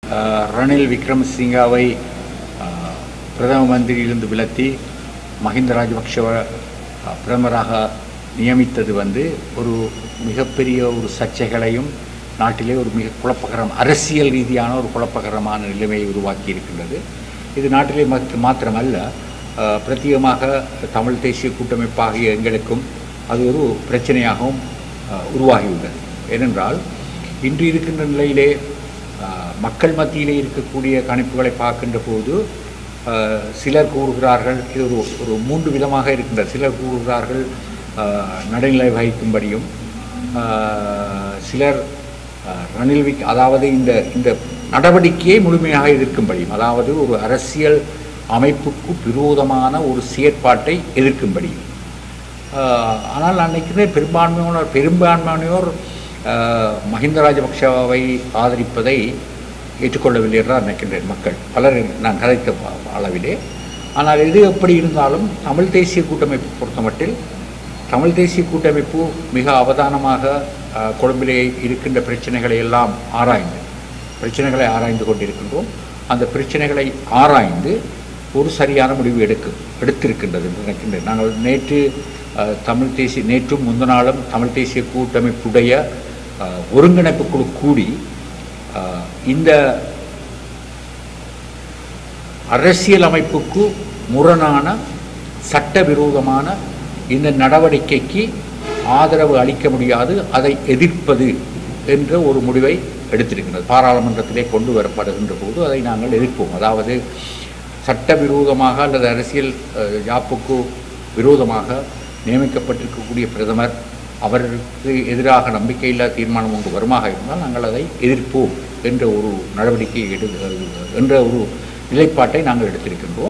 அஹ், ரணில் விக்ரமசிங்காவை அஹ், பிரதம மந்திரியிலிருந்து விலத்தி மஹிந்த ராஜபக்ஷவை அஹ், பிரதமராக நியமித்தது வந்து ஒரு மிகப்பெரிய ஒரு சர்ச்சைகளையும் நாட்டிலே ஒரு மிக குழப்பகரம் அரசியல் ரீதியான ஒரு குழப்பகரமான நிலைமையை உருவாக்கி இருக்கின்றது இது நாட்டிலே மத்- மாத்திரமல்ல அஹ், பிரத்யேகமாக தமிழ் தேசிய கூட்டமைப்பாகிய எங்களுக்கும் அது ஒரு பிரச்சனையாகவும் அஹ், உருவாகியுள்ளது ஏனென்றால் இன்று இருக்கின்ற நிலையிலே அஹ், மக்கள் மத்தியிலே இருக்கக்கூடிய கணிப்புகளை பார்க்கின்ற போது அஹ், சிலர் கூறுகிறார்கள் இது ஒரு ஒரு மூன்று விதமாக இருக்கின்றது சிலர் கூறுகிறார்கள் அஹ், நடுநிலை வகிக்கும்படியும் அஹ், சிலர் அஹ், ரணில் விக் அதாவது இந்த இந்த நடவடிக்கையை முழுமையாக எதிர்க்கும்படியும் அதாவது ஒரு அரசியல் அமைப்புக்கு விரோதமான ஒரு செயற்பாட்டை எதிர்க்கும்படியும் ஆஹ் ஆனால் நான் நினைக்கிறேன் பெரும்பான்மையோர் பெரும்பான்மையோர் ஆஹ் மஹிந்த ராஜபக்ஷவை ஆதரிப்பதை ஏற்றுக்கொள்ளவில்லை என்று நான் நினைக்கின்றேன் மக்கள் பலர் நான் கதைத்த ப- அளவிலே ஆனால் எது எப்படி இருந்தாலும் தமிழ் தேசிய கூட்டமைப்பு பொறுத்தமட்டில் தமிழ் தேசிய கூட்டமைப்பு மிக அவதானமாக ஆஹ் கொழும்பிலே இருக்கின்ற பிரச்சனைகளை எல்லாம் ஆராய்ந்து பிரச்சனைகளை ஆராய்ந்து கொண்டிருக்கின்றோம் அந்த பிரச்சனைகளை ஆராய்ந்து ஒரு சரியான முடிவு எடுக்கும் எடுத்திருக்கின்றது என்று நினைக்கின்றேன் நாங்கள் நேற்று அஹ், தமிழ் தேசிய நேற்றும் முந்தநாளும் தமிழ் தேசிய கூட்டமைப்புடைய அஹ், ஒருங்கிணைப்பு குழு கூடி அஹ், இந்த அரசியல் அமைப்புக்கு முரணான சட்டவிரோதமான இந்த நடவடிக்கைக்கு ஆதரவு அளிக்க முடியாது அதை எதிர்ப்பது என்ற ஒரு முடிவை எடுத்திருக்கிறது பாராளுமன்றத்திலே கொண்டு வரப்படுகின்ற போது அதை நாங்கள் எதிர்ப்போம் அதாவது சட்டவிரோதமாக அல்லது அரசியல் அஹ், யாப்புக்கு விரோதமாக நியமிக்கப்பட்டிருக்கக்கூடிய பிரதமர் அவருக்கு எதிராக நம்பிக்கையில்லா தீர்மானம் ஒன்று வருமாக இருந்தால் நாங்கள் அதை எதிர்ப்போம் என்ற ஒரு நடவடிக்கையை எடு என்ற ஒரு நிலைப்பாட்டை நாங்கள் எடுத்திருக்கின்றோம்